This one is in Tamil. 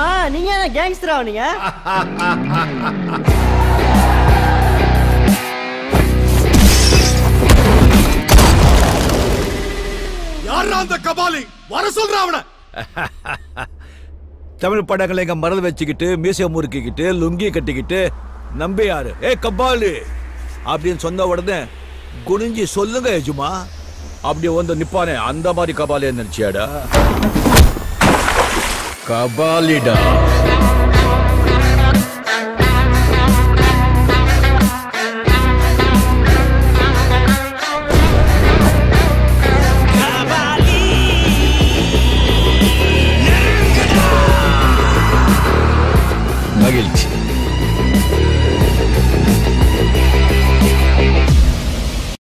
நீங்க என்ன கேங்ஸ்டரா நீங்க யாரா அந்த கபாலி வர சொல்ற அவன தமிழ் படங்களை எங்க மறந்து வச்சுக்கிட்டு மீசையை முறுக்கிக்கிட்டு லுங்கி கட்டிக்கிட்டு நம்பியாரு ஏ கபாலி அப்படின்னு சொன்ன உடனே குனிஞ்சி சொல்லுங்க எஜுமா அப்படி வந்து நிப்பானே அந்த மாதிரி கபாலியா நினைச்சியாடா கபாலிடா மகிழ்ச்சி